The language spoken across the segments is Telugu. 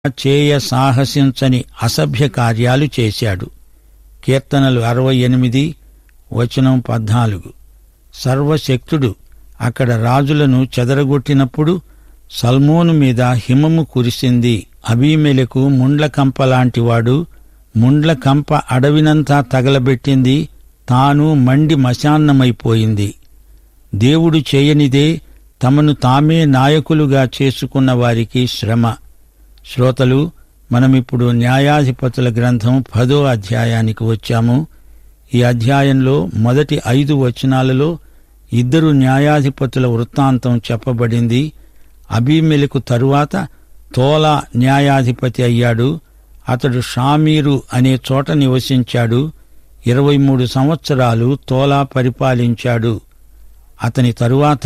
చేయ సాహసించని అసభ్య కార్యాలు చేశాడు కీర్తనలు అరవై ఎనిమిది వచనం పద్నాలుగు సర్వశక్తుడు అక్కడ రాజులను చెదరగొట్టినప్పుడు సల్మోను మీద హిమము కురిసింది అబీమెలకు ముండ్ల కంపలాంటివాడు ముండ్ల కంప అడవినంతా తగలబెట్టింది తాను మండి మశాన్నమైపోయింది దేవుడు చేయనిదే తమను తామే నాయకులుగా చేసుకున్న వారికి శ్రమ శ్రోతలు మనమిప్పుడు న్యాయాధిపతుల గ్రంథం పదో అధ్యాయానికి వచ్చాము ఈ అధ్యాయంలో మొదటి ఐదు వచనాలలో ఇద్దరు న్యాయాధిపతుల వృత్తాంతం చెప్పబడింది అబీమెలకు తరువాత తోలా న్యాయాధిపతి అయ్యాడు అతడు షామీరు అనే చోట నివసించాడు ఇరవై మూడు సంవత్సరాలు తోలా పరిపాలించాడు అతని తరువాత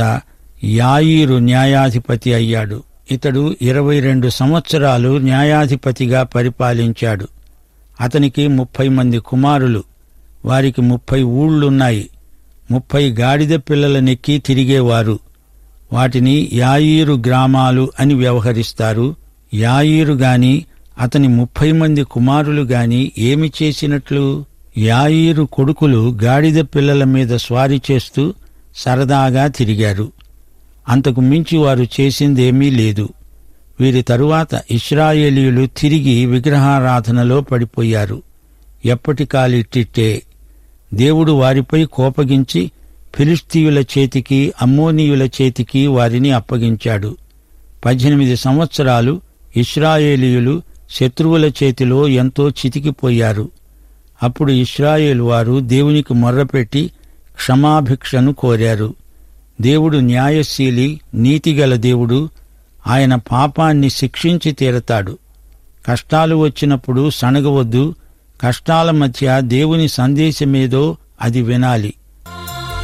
యాయీరు న్యాయాధిపతి అయ్యాడు ఇతడు ఇరవై రెండు సంవత్సరాలు న్యాయాధిపతిగా పరిపాలించాడు అతనికి ముప్పై మంది కుమారులు వారికి ముప్పై ఊళ్ళున్నాయి ముప్పై గాడిద పిల్లలనెక్కి తిరిగేవారు వాటిని యాయీరు గ్రామాలు అని వ్యవహరిస్తారు యాయీరు గాని అతని ముప్పై మంది కుమారులు గాని ఏమి చేసినట్లు యాయీరు కొడుకులు గాడిద పిల్లల మీద స్వారీ చేస్తూ సరదాగా తిరిగారు అంతకు మించి వారు చేసిందేమీ లేదు వీరి తరువాత ఇస్రాయేలీయులు తిరిగి విగ్రహారాధనలో పడిపోయారు ఎప్పటికాలిట్టిట్టే దేవుడు వారిపై కోపగించి ఫిలిస్తీయుల చేతికి అమ్మోనీయుల చేతికి వారిని అప్పగించాడు పద్దెనిమిది సంవత్సరాలు ఇస్రాయేలీయులు శత్రువుల చేతిలో ఎంతో చితికిపోయారు అప్పుడు ఇస్రాయేలు వారు దేవునికి మొర్రపెట్టి క్షమాభిక్షను కోరారు దేవుడు న్యాయశీలి నీతిగల దేవుడు ఆయన పాపాన్ని శిక్షించి తీరతాడు కష్టాలు వచ్చినప్పుడు సణగవద్దు కష్టాల మధ్య దేవుని సందేశమేదో అది వినాలి